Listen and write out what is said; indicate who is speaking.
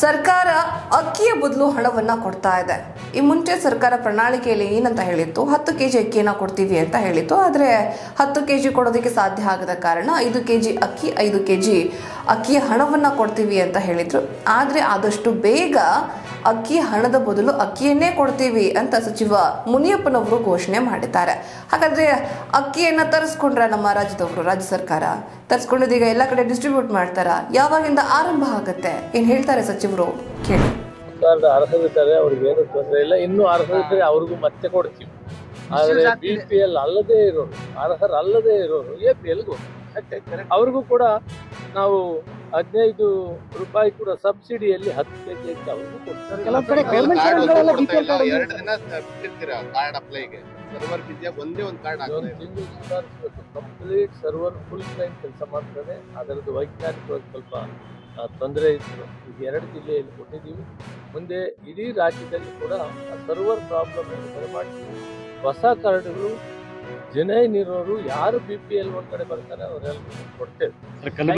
Speaker 1: ಸರ್ಕಾರ ಅಕ್ಕಿಯ ಬದಲು ಹಣವನ್ನ ಕೊಡ್ತಾ ಇದೆ ಈ ಮುಂಚೆ ಸರ್ಕಾರ ಪ್ರಣಾಳಿಕೆಯಲ್ಲಿ ಏನಂತ ಹೇಳಿತ್ತು ಹತ್ತು ಕೆಜಿ ಅಕ್ಕಿಯನ್ನ ಕೊಡ್ತೀವಿ ಅಂತ ಹೇಳಿತ್ತು ಆದರೆ ಹತ್ತು ಕೆಜಿ ಕೊಡೋದಕ್ಕೆ ಸಾಧ್ಯ ಆಗದ ಕಾರಣ ಐದು ಕೆಜಿ ಅಕ್ಕಿ ಐದು ಕೆಜಿ ಅಕ್ಕಿಯ ಹಣವನ್ನ ಕೊಡ್ತೀವಿ ಅಂತ ಹೇಳಿದ್ರು ಆದರೆ ಆದಷ್ಟು ಬೇಗ ಅಕ್ಕಿ ಹಣದ ಬದಲು ಅಕ್ಕಿಯನ್ನೇ ಕೊಡ್ತೀವಿ ಅಂತ ಸಚಿವ ಮುನಿಯಪ್ಪನವರು ಘೋಷಣೆ ಮಾಡಿದ್ದಾರೆ ಹಾಗಾದ್ರೆ ಅಕ್ಕಿಯನ್ನ ತರಿಸ್ಕೊಂಡ್ರ ನಮ್ಮ ರಾಜ್ಯದವರು ರಾಜ್ಯ ಸರ್ಕಾರ ತರಿಸ್ಕೊಂಡಿದ್ದೀಗ ಎಲ್ಲ ಕಡೆ ಡಿಸ್ಟ್ರಿಬ್ಯೂಟ್ ಮಾಡ್ತಾರ ಯಾವಾಗಿಂದ ಆರಂಭ ಆಗತ್ತೆ ಏನ್ ಹೇಳ್ತಾರೆ ಸಚಿವರು ಕೇಳಿ
Speaker 2: ಸರ್ಕಾರದ ಅರ್ಹರಿದ್ದಾರೆ ಅವ್ರಿಗೆ ಏನು ತೊಂದರೆ ಇಲ್ಲ ಇನ್ನೂ ಅರ್ಹರಿದ್ದರೆ ಅವ್ರಿಗೂ ಮತ್ತೆ ಕೊಡ್ತೀವಿ ಆದರೆ ಬಿ ಪಿ ಎಲ್ ಅಲ್ಲದೆ ಇರೋರು ಅರ್ಹರಲ್ಲದೆ ಇರೋರು ಎ ಪಿ ಎಲ್ಗೂ ಅವ್ರಿಗೂ ಕೂಡ ನಾವು ಹದಿನೈದು ರೂಪಾಯಿ ಕೂಡ ಸಬ್ಸಿಡಿಯಲ್ಲಿ ಹತ್ತು ಕೆ ಜಿ ಅಕ್ಕಿ ಅವ್ರಿಗೂ ಕೊಡ್ತಾರೆ
Speaker 3: ಕೆಲವು ಕಡೆ
Speaker 4: ಕಾರ್ಡ್
Speaker 3: ಗೌರ್ಮೆಂಟ್
Speaker 4: ಒಂದು
Speaker 3: ಬಿ ಪಿ
Speaker 4: ಕೊಡ್ತಾ
Speaker 3: ಎಲ್
Speaker 4: ಇಲ್ಲ.
Speaker 3: ಕಾರ್ಡ್
Speaker 4: ಎರಡು ದಿನ ಬಿಟ್ಟಿರ್ತೀರಾ ಕಾರ್ಡ್ ಅಪ್ಲೈಗೆ ಸರ್ವರ್ ಬಿಸಿಯಾಗಿ ಒಂದೇ ಒಂದು ಕಾರ್ಡ್
Speaker 2: ಒಂದು
Speaker 4: ಆಗ್ತಾ
Speaker 2: ತಿಂಗಳು ಸುಧಾರಿಸಬೇಕು ಕಂಪ್ಲೀಟ್ ಸರ್ವರ್ ಫುಲ್ ಟೈಮ್ ಕೆಲಸ ಮಾಡ್ತಾರೆ ಅದರದ್ದು ವೈಜ್ಞಾನಿಕವಾಗಿ ಸ್ವಲ್ಪ ಆ, ತೊಂದರೆ ಇತ್ತು ಈಗ ಎರಡು ಜಿಲ್ಲೆಯಲ್ಲಿ ಕೊಟ್ಟಿದ್ದೀವಿ ಮುಂದೆ ಇಡೀ ರಾಜ್ಯದಲ್ಲಿ ಕೂಡ ಸರ್ವರ್ ಪ್ರಾಬ್ಲಮ್ ಅನ್ನು ಸರಿ ಮಾಡ್ತೀವಿ ಹೊಸ ಕಾರ್ಡ್ಗಳು ಜನ ಇರೋರು ಯಾರು ಬಿ ಪಿ ಎಲ್ ಒಳಗಡೆ ಬರ್ತಾರೆ ಅವರೆಲ್ಲರೂ ಕೊಡ್ತೇವೆ